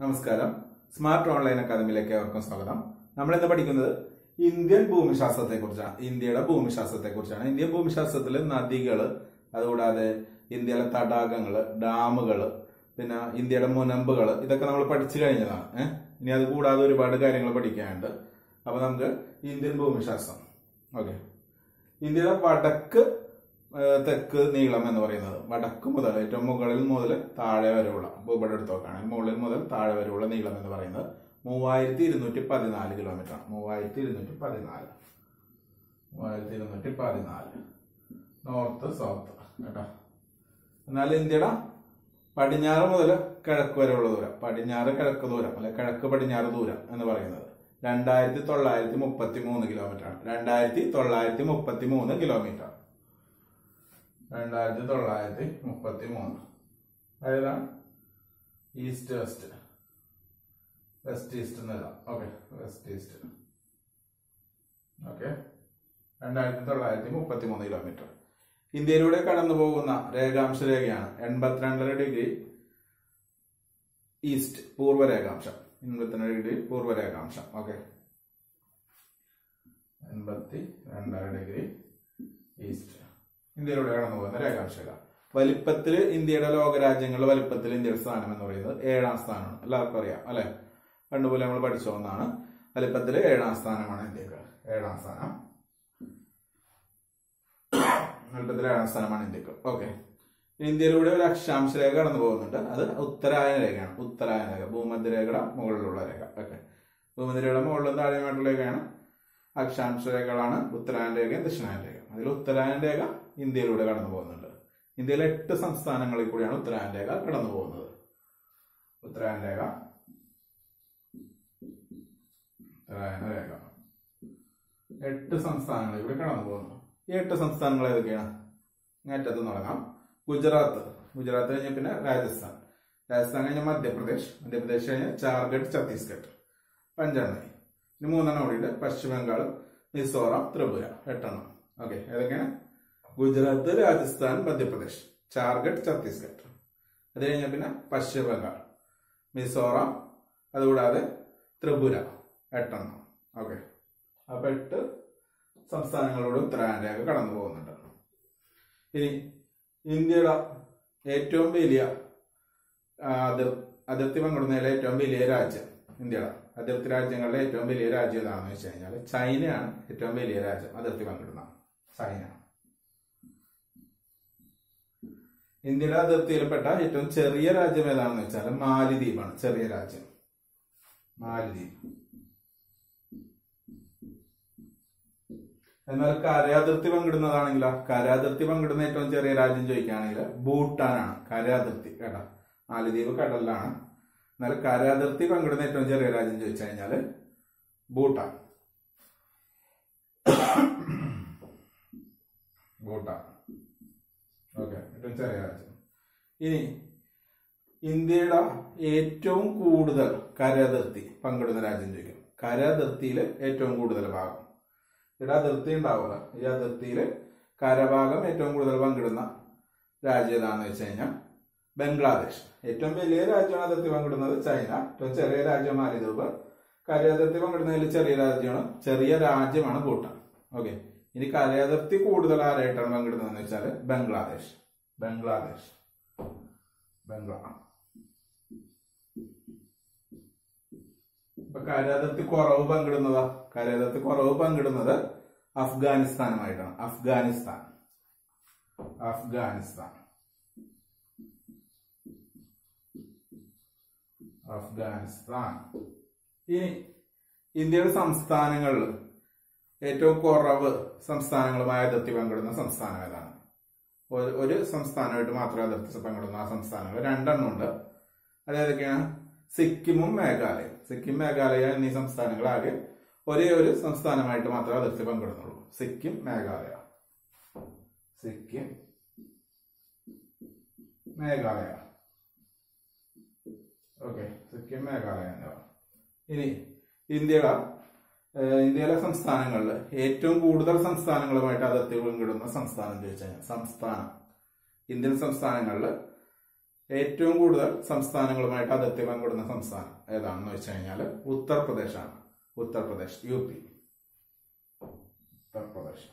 നമസ്കാരം smart online അക്കാദമിയിലേക്ക് ഏവർക്കും സ്വാഗതം നമ്മൾ ഇന്ന് പഠിക്കുന്നത് ഇന്ത്യൻ ഭൂമിശാസ്ത്രത്തെ കുറിച്ചാണ് ഇന്ത്യയുടെ ഭൂമിശാസ്ത്രത്തെ കുറിച്ചാണ് ഇന്ത്യൻ ഭൂമിശാസ്ത്രത്തിൽ നദികള് അതുകൂടാതെ ഇന്ത്യയിലെ തടാകങ്ങള് ഡാമുകള് പിന്നെ ഇന്ത്യയുടെ മുനമ്പുകള് ഇതൊക്കെ നമ്മൾ പഠിച്ചു കഴിഞ്ഞതാണ് ഏഹ് ഇനി അത് കൂടാതെ ഒരുപാട് കാര്യങ്ങൾ പഠിക്കാനുണ്ട് അപ്പൊ നമുക്ക് ഇന്ത്യൻ ഭൂമിശാസ്ത്രം ഓക്കെ ഇന്ത്യയുടെ വടക്ക് ഏഹ് തെക്ക് നീളം എന്ന് പറയുന്നത് വടക്ക് മുതൽ ഏറ്റവും മുകളിൽ മുതൽ താഴെ വരെയുള്ള ഭൂപടം എടുത്ത് നോക്കുകയാണെങ്കിൽ മുകളിൽ മുതൽ താഴെ വരെയുള്ള നീളം എന്ന് പറയുന്നത് മൂവായിരത്തി ഇരുന്നൂറ്റി പതിനാല് കിലോമീറ്റർ ആണ് മൂവായിരത്തി ഇരുന്നൂറ്റി പതിനാല് മൂവായിരത്തി ഇരുന്നൂറ്റി പതിനാല് നോർത്ത് സൗത്ത് കേട്ടോ എന്നാൽ ഇന്ത്യയുടെ പടിഞ്ഞാറ് മുതൽ കിഴക്ക് വരെയുള്ള ദൂരം പടിഞ്ഞാറ് കിഴക്ക് ദൂരം അല്ലെ കിഴക്ക് പടിഞ്ഞാറ് ദൂരം എന്ന് പറയുന്നത് രണ്ടായിരത്തി തൊള്ളായിരത്തി മുപ്പത്തി മൂന്ന് കിലോമീറ്റർ ആണ് രണ്ടായിരത്തി തൊള്ളായിരത്തി മുപ്പത്തി മൂന്ന് കിലോമീറ്റർ രണ്ടായിരത്തി തൊള്ളായിരത്തി മുപ്പത്തി മൂന്ന് ഏതാണ് ഈസ്റ്റ് വെസ്റ്റ് വെസ്റ്റ് ഈസ്റ്റ് എന്നല്ല ഓക്കെ വെസ്റ്റ് ഈസ്റ്റ് ഓക്കെ രണ്ടായിരത്തി തൊള്ളായിരത്തി മുപ്പത്തി മൂന്ന് കിലോമീറ്റർ ഇന്ത്യയിലൂടെ കടന്നു പോകുന്ന രേഖാംശ രേഖയാണ് എൺപത്തിരണ്ടര ഡിഗ്രി ഈസ്റ്റ് പൂർവ്വ രേഖാംശം എൺപത്തിരണ്ട് ഡിഗ്രി പൂർവ്വ രേഖാംശം ഓക്കെ എൺപത്തി രണ്ടര ഡിഗ്രി ഈസ്റ്റ് ഇന്ത്യയിലൂടെ കടന്നു പോകുന്ന രേഖാംശക വലിപ്പത്തിൽ ഇന്ത്യയുടെ ലോകരാജ്യങ്ങളുടെ വലിപ്പത്തിൽ ഇന്ത്യയുടെ സ്ഥാനം എന്ന് പറയുന്നത് ഏഴാം സ്ഥാനമാണ് എല്ലാവർക്കും അറിയാം അല്ലെ പണ്ടുപോലെ നമ്മൾ പഠിച്ചു ഒന്നാണ് വലിപ്പത്തിൽ ഏഴാം സ്ഥാനമാണ് ഇന്ത്യക്ക് ഏഴാം സ്ഥാനം വലിപ്പത്തിൽ ഏഴാം സ്ഥാനമാണ് ഇന്ത്യക്ക് ഓക്കെ ഇന്ത്യയിലൂടെ ഒരു അക്ഷാംശ രേഖ കടന്നു പോകുന്നുണ്ട് അത് ഉത്തരായന രേഖയാണ് ഉത്തരായന രേഖ ഭൂമധ്യരേഖയുടെ മുകളിലുള്ള രേഖ ഓക്കെ ഭൂമധ്യരേഖയുടെ മുകളിലും താഴെയുമായിട്ടുള്ള രേഖയാണ് അക്ഷാംശ രേഖകളാണ് ഉത്തരായന രേഖയും ദക്ഷിണായന രേഖ അതിൽ ഉത്തരായന രേഖ ഇന്ത്യയിലൂടെ കടന്നു പോകുന്നുണ്ട് ഇന്ത്യയിലെ എട്ട് സംസ്ഥാനങ്ങളിൽ കൂടിയാണ് ഉത്തരായന രേഖ കടന്നു പോകുന്നത് ഉത്തരായന രേഖ ഉത്തരായന രേഖ എട്ട് സംസ്ഥാനങ്ങളിൽ കൂടി കടന്നു പോകുന്നു ഈ എട്ട് സംസ്ഥാനങ്ങൾ ഏതൊക്കെയാണ് നേറ്റത്ത് തുടങ്ങാം ഗുജറാത്ത് ഗുജറാത്ത് കഴിഞ്ഞ പിന്നെ രാജസ്ഥാൻ രാജസ്ഥാൻ കഴിഞ്ഞ മധ്യപ്രദേശ് മധ്യപ്രദേശ് കഴിഞ്ഞ ജാർഖണ്ഡ് ഛത്തീസ്ഗഡ് പഞ്ചാബ് ഇനി മൂന്നെണ്ണം കൂടിയിട്ട് പശ്ചിമ ബംഗാൾ മിസോറാം ത്രിപുര എട്ടെണ്ണം ഓക്കെ ഏതൊക്കെയാണ് ഗുജറാത്ത് രാജസ്ഥാൻ മധ്യപ്രദേശ് ജാർഖണ്ഡ് ഛത്തീസ്ഗഡ് അത് കഴിഞ്ഞാൽ പിന്നെ പശ്ചിമ ബംഗാൾ മിസോറാം അതുകൂടാതെ ത്രിപുര എട്ടെണ്ണം ഓക്കെ അപ്പൊ എട്ട് സംസ്ഥാനങ്ങളോട് ഉത്തരായന രേഖ കടന്നു പോകുന്നുണ്ട് ഇനി ഇന്ത്യയുടെ ഏറ്റവും വലിയ ആ, അതിർ- അതിർത്തി പങ്കിടുന്നതിലെ ഏറ്റവും വലിയ രാജ്യം ഇന്ത്യയുടെ അതിർത്തി രാജ്യങ്ങളിലെ ഏറ്റവും വലിയ രാജ്യം ഏതാണെന്ന് വെച്ച് കഴിഞ്ഞാൽ ചൈനയാണ് ഏറ്റവും വലിയ രാജ്യം അതിർത്തി പങ്കിടുന്ന ചൈന ഇന്ത്യയുടെ അതിർത്തിയിൽപ്പെട്ട ഏറ്റവും ചെറിയ രാജ്യം ഏതാണെന്ന് വെച്ചാൽ മാലിദ്വീപാണ് ചെറിയ രാജ്യം മാലിദ്വീപ് എന്നാൽ കരയാതിർത്തി പങ്കിടുന്നതാണെങ്കിലോ കരയാതിർത്തി പങ്കിടുന്ന ഏറ്റവും ചെറിയ രാജ്യം ചോദിക്കുകയാണെങ്കിൽ ഭൂട്ടാനാണ് കരയാതിർത്തി കേട്ടോ മാലിദ്വീപ് കടലിലാണ് എന്നാൽ കരയാതിർത്തി പങ്കിടുന്ന ഏറ്റവും ചെറിയ രാജ്യം ചോദിച്ചു കഴിഞ്ഞാൽ ഭൂട്ടാൻ ഭൂട്ടാൻ ഓക്കെ ഏറ്റവും ചെറിയ രാജ്യം ഇനി ഇന്ത്യയുടെ ഏറ്റവും കൂടുതൽ കരതിർത്തി പങ്കിടുന്ന രാജ്യം ചോദിക്കും കരതിർത്തിയിൽ ഏറ്റവും കൂടുതൽ ഭാഗം ഇവിടെ അതിർത്തി ഉണ്ടാവുക ഈ അതിർത്തിയിൽ കരഭാഗം ഏറ്റവും കൂടുതൽ പങ്കിടുന്ന രാജ്യം ഏതാണെന്ന് വെച്ച് കഴിഞ്ഞാൽ ബംഗ്ലാദേശ് ഏറ്റവും വലിയ രാജ്യമാണ് അതിർത്തി പങ്കിടുന്നത് ചൈന ഏറ്റവും ചെറിയ രാജ്യം മാലിദ്വീപ് കരയതിർത്തി പങ്കിടുന്നതിൽ ചെറിയ രാജ്യമാണ് ചെറിയ രാജ്യമാണ് ഭൂട്ടാൻ ഓക്കെ ഇനി കരയതിർത്തി കൂടുതൽ ആരായിട്ടാണ് പങ്കിടുന്നതെന്ന് വെച്ചാൽ ബംഗ്ലാദേശ് ബംഗ്ലാദേശ് ബംഗ്ലാ ഇപ്പൊ കരയതിർത്തി കുറവ് പങ്കിടുന്നതാ കരയതിർത്തി കുറവ് പങ്കിടുന്നത് അഫ്ഗാനിസ്ഥാനുമായിട്ടാണ് അഫ്ഗാനിസ്ഥാൻ അഫ്ഗാനിസ്ഥാൻ അഫ്ഗാനിസ്ഥാൻ ഇനി ഇന്ത്യയുടെ സംസ്ഥാനങ്ങളിൽ ഏറ്റവും കുറവ് സംസ്ഥാനങ്ങളുമായി അതിർത്തി പങ്കിടുന്ന സംസ്ഥാനം ഏതാണ് ഒരു- ഒരു സംസ്ഥാനമായിട്ട് മാത്രമേ അതിർത്തി പങ്കിടുന്ന ആ സംസ്ഥാനങ്ങൾ രണ്ടെണ്ണം ഉണ്ട് അതേതൊക്കെയാണ് സിക്കിമും മേഘാലയയും സിക്കിം മേഘാലയ എന്നീ സംസ്ഥാനങ്ങളാകെ ഒരേ ഒരു സംസ്ഥാനമായിട്ട് മാത്രമേ അതിർത്തി പങ്കിടുന്നുള്ളൂ സിക്കിം മേഘാലയ സിക്കിം മേഘാലയ ഓക്കെ സിക്കിം മേഘാലയ എന്നിവ ഇനി ഇന്ത്യയുടെ ഏഹ്, ഇന്ത്യയിലെ സംസ്ഥാനങ്ങളിൽ ഏറ്റവും കൂടുതൽ സംസ്ഥാനങ്ങളുമായിട്ട് അതിർത്തി പങ്കിടുന്ന സംസ്ഥാനം ചോദിച്ചു കഴിഞ്ഞാൽ സംസ്ഥാനം ഇന്ത്യൻ സംസ്ഥാനങ്ങളിൽ ഏറ്റവും കൂടുതൽ സംസ്ഥാനങ്ങളുമായിട്ട് അതിർത്തി പങ്കിടുന്ന സംസ്ഥാനം ഏതാണെന്ന് വെച്ച് കഴിഞ്ഞാൽ ഉത്തർപ്രദേശാണ് ഉത്തർപ്രദേശ് യു പി ഉത്തർപ്രദേശ്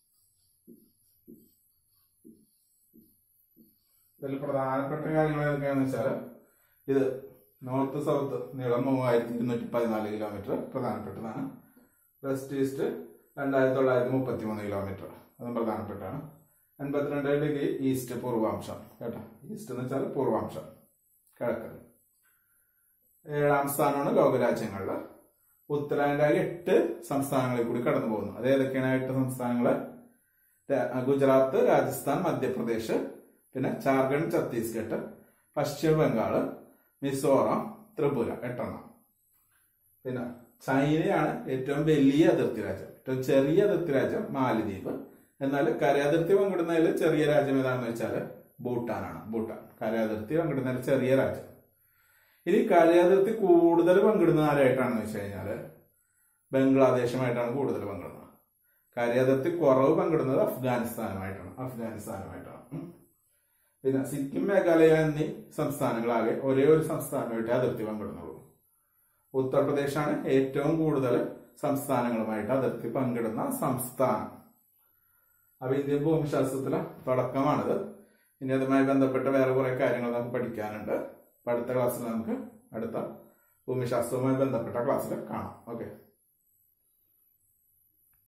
ഇതിൽ പ്രധാനപ്പെട്ട കാര്യങ്ങൾ ഏതൊക്കെയാണെന്ന് വെച്ചാൽ ഇത് നോർത്ത് സൗത്ത് നീളം മൂവായിരത്തി ഇരുന്നൂറ്റി പതിനാല് കിലോമീറ്റർ പ്രധാനപ്പെട്ടതാണ് വെസ്റ്റ് ഈസ്റ്റ് രണ്ടായിരത്തി തൊള്ളായിരത്തി മുപ്പത്തി മൂന്ന് കിലോമീറ്റർ അതും പ്രധാനപ്പെട്ടാണ് എൺപത്തിരണ്ട് ഡിഗ്രി ഈസ്റ്റ് പൂർവാംശം കേട്ടോ ഈസ്റ്റ് എന്ന് വെച്ചാൽ പൂർവാംശം കിഴക്ക് ഏഴാം സ്ഥാനമാണ് ലോകരാജ്യങ്ങളിൽ ഉത്തരാഖണ്ഡായി എട്ട് സംസ്ഥാനങ്ങളിൽ കൂടി കടന്നു പോകുന്നു അത് ഏതൊക്കെയാണ് ആ എട്ട് സംസ്ഥാനങ്ങള് ര- ഗുജറാത്ത് രാജസ്ഥാൻ മധ്യപ്രദേശ് പിന്നെ ജാർഖണ്ഡ് ഛത്തീസ്ഗഡ് പശ്ചിമ ബംഗാള് മിസോറാം ത്രിപുര എട്ടെണ്ണം പിന്നെ ചൈനയാണ് ഏറ്റവും വലിയ അതിർത്തി രാജ്യം ഏറ്റവും ചെറിയ അതിർത്തി രാജ്യം മാലദ്വീപ് എന്നാൽ കരയാതിർത്തി പങ്കിടുന്നതിൽ ചെറിയ രാജ്യം ഏതാണെന്ന് വെച്ചാൽ ഭൂട്ടാനാണ് ഭൂട്ടാൻ കരയാതിർത്തി പങ്കിടുന്നതിൽ ചെറിയ രാജ്യം ഇനി കരയാതിർത്തി കൂടുതൽ പങ്കിടുന്ന ആരായിട്ടാണെന്ന് വെച്ച് കഴിഞ്ഞാൽ ബംഗ്ലാദേശുമായിട്ടാണ് കൂടുതൽ പങ്കിടുന്നത് കരയാതിർത്തി കുറവ് പങ്കിടുന്നത് അഫ്ഗാനിസ്ഥാനുമായിട്ടാണ് അഫ്ഗാനിസ്ഥാനുമായിട്ടാണ് ഉം. പിന്നെ സിക്കിം മേഘാലയ എന്നീ സംസ്ഥാനങ്ങളാകെ ഒരേ ഒരു സംസ്ഥാനമായിട്ട് അതിർത്തി പങ്കിടുന്നുള്ളൂ ഉത്തർപ്രദേശാണ് ഏറ്റവും കൂടുതൽ സംസ്ഥാനങ്ങളുമായിട്ട് അതിർത്തി പങ്കിടുന്ന സംസ്ഥാനം അപ്പൊ ഇന്ത്യൻ ഭൂമിശാസ്ത്രത്തിലെ തുടക്കമാണിത് ഇനി അതുമായി ബന്ധപ്പെട്ട വേറെ കുറെ കാര്യങ്ങൾ നമുക്ക് പഠിക്കാനുണ്ട് അപ്പൊ അടുത്ത ക്ലാസ്സിൽ നമുക്ക് അടുത്ത ഭൂമിശാസ്ത്രവുമായി ബന്ധപ്പെട്ട ക്ലാസ്സിൽ കാണാം ഓക്കെ